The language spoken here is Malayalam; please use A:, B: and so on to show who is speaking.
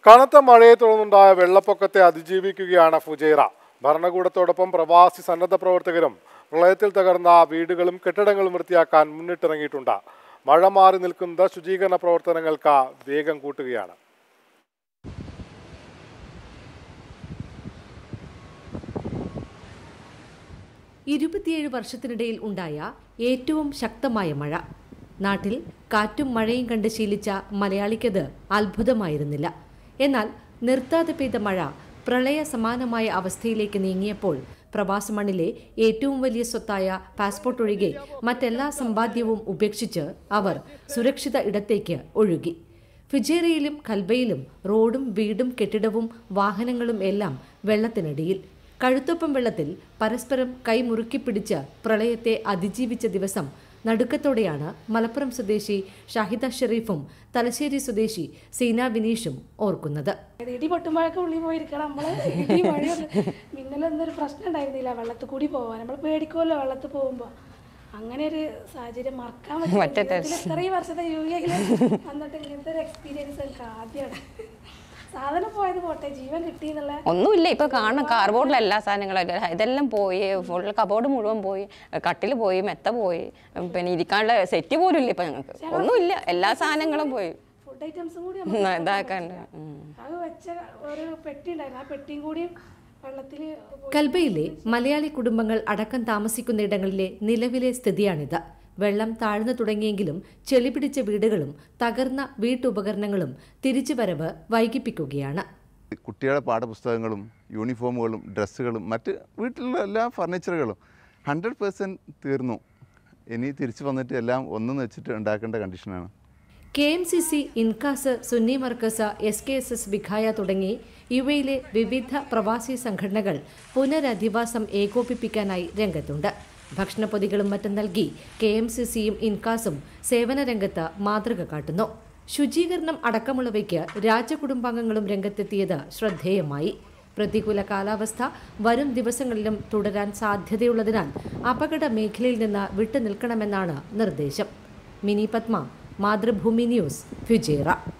A: കനത്ത മഴയെ തുടർന്നുണ്ടായ വെള്ളപ്പൊക്കത്തെ അതിജീവിക്കുകയാണ് ഫുജൈറ ഭരണകൂടത്തോടൊപ്പം പ്രവാസി സന്നദ്ധ പ്രവർത്തകരും പ്രളയത്തിൽ തകർന്ന വീടുകളും കെട്ടിടങ്ങളും വൃത്തിയാക്കാൻ മുന്നിട്ടിറങ്ങിയിട്ടുണ്ട് മഴ മാറി നിൽക്കുന്നത് ശുചീകരണ പ്രവർത്തനങ്ങൾക്ക് വേഗം കൂട്ടുകയാണ്
B: ഇരുപത്തിയേഴ് വർഷത്തിനിടയിൽ ഉണ്ടായ ഏറ്റവും ശക്തമായ മഴ നാട്ടിൽ കാറ്റും മഴയും കണ്ട് ശീലിച്ച മലയാളിക്കത് അത്ഭുതമായിരുന്നില്ല എന്നാൽ നിർത്താതെ പെയ്ത മഴ പ്രളയ സമാനമായ അവസ്ഥയിലേക്ക് നീങ്ങിയപ്പോൾ പ്രവാസ മണ്ണിലെ ഏറ്റവും വലിയ സ്വത്തായ പാസ്പോർട്ട് ഒഴികെ മറ്റെല്ലാ സമ്പാദ്യവും ഉപേക്ഷിച്ച് അവർ സുരക്ഷിത ഇടത്തേക്ക് ഒഴുകി ഫിജേറയിലും കൽബയിലും റോഡും വീടും കെട്ടിടവും വാഹനങ്ങളും എല്ലാം വെള്ളത്തിനടിയിൽ കഴുത്തൊപ്പം വെള്ളത്തിൽ പരസ്പരം കൈമുറുക്കി പിടിച്ച് പ്രളയത്തെ അതിജീവിച്ച ദിവസം നടുക്കത്തോടെയാണ് മലപ്പുറം സ്വദേശി ഷാഹിദ ഷെരീഫും തലശ്ശേരി സ്വദേശി സീന വിനീഷും ഓർക്കുന്നത്
C: ഇത് ഇടി പൊട്ടുമ്പോഴൊക്കെ ഉള്ളിൽ പോയിരിക്കണം നമ്മള് ഇടി മഴയൊന്നും മിന്നലൊന്നും ഒരു പ്രശ്നം ഉണ്ടായിരുന്നില്ല വെള്ളത്തിൽ കൂടി പോവാൻ നമ്മൾ പേടിക്കുമല്ലോ വെള്ളത്തിൽ പോകുമ്പോൾ അങ്ങനെ ഒരു സാഹചര്യം മറക്കാൻ പറ്റില്ല ജീവിതത്തിൽ ഇത്രയും വർഷത്തെ യു എയിൽ വന്നിട്ട് ഇങ്ങനത്തെ ഒരു എക്സ്പീരിയൻസ് എനിക്ക് ആദ്യമാണ് സാധനം പോയത് പോട്ടെ ജീവൻ കിട്ടി എന്നുള്ള
D: ഒന്നുമില്ല ഇപ്പൊ കാണുന്ന കാർബോർഡിലെ എല്ലാ സാധനങ്ങളും ഇല്ല. ഇതെല്ലാം പോയി ഫുൾ കബോർഡ് മുഴുവൻ പോയി കട്ടിൽ പോയി മെത്ത പോയി പിന്നെ ഇരിക്കാനുള്ള സെറ്റ് പോലും ഇല്ല ഇപ്പൊ ഞങ്ങൾക്ക് ഒന്നുമില്ല എല്ലാ സാധനങ്ങളും പോയി
C: ഫുഡ് ഐറ്റംസും കൂടി
D: ഉം, ഇതാക്കാണ്ട് ഉം.
C: അത് വെച്ച ഒരു പെട്ടി ഉണ്ടായിരുന്നു ആ പെട്ടിയും കൂടിയും വെള്ളത്തിൽ
B: കൽബയിലെ മലയാളി കുടുംബങ്ങൾ അടക്കം താമസിക്കുന്നിടങ്ങളിലെ നിലവിലെ സ്ഥിതിയാണിത് വെള്ളം താഴ്ന്നു തുടങ്ങിയെങ്കിലും ചെളി പിടിച്ച വീടുകളും തകർന്ന വീട്ടുപകരണങ്ങളും തിരിച്ചുവരവ് വൈകിപ്പിക്കുകയാണ്
E: കുട്ടികളുടെ പാഠപുസ്തകങ്ങളും യൂണിഫോമുകളും ഡ്രസ്സുകളും മറ്റ് വീട്ടിലുള്ള എല്ലാ ഫർണിച്ചറുകളും ഹൺഡ്രഡ് പേഴ്സൻറ്റ് തീർന്നു ഇനി തിരിച്ചു വന്നിട്ട് എല്ലാം ഒന്നും വെച്ചിട്ട് ഉണ്ടാക്കേണ്ട കണ്ടീഷനാണ്
B: K M C C INCAS Sunni Markaz S K S S Vikhaya തുടങ്ങി യു എയിലെ വിവിധ പ്രവാസി സംഘടനകൾ പുനരധിവാസം ഏകോപിപ്പിക്കാനായി രംഗത്തുണ്ട് ഭക്ഷണപ്പൊതികളും മറ്റും നൽകി കെ എം സി സിയും ഇൻകാസും സേവന രംഗത്ത് മാതൃക കാട്ടുന്നു ശുചീകരണം അടക്കമുള്ളവയ്ക്ക് രാജകുടുംബാംഗങ്ങളും രംഗത്തെത്തിയത് ശ്രദ്ധേയമായി പ്രതികൂല കാലാവസ്ഥ വരും ദിവസങ്ങളിലും തുടരാൻ സാധ്യതയുള്ളതിനാൽ അപകട മേഖലയിൽ നിന്ന് വിട്ടുനിൽക്കണമെന്നാണ് നിർദ്ദേശം മിനി പത്മ മാതൃഭൂമി ന്യൂസ് ഫുജേറ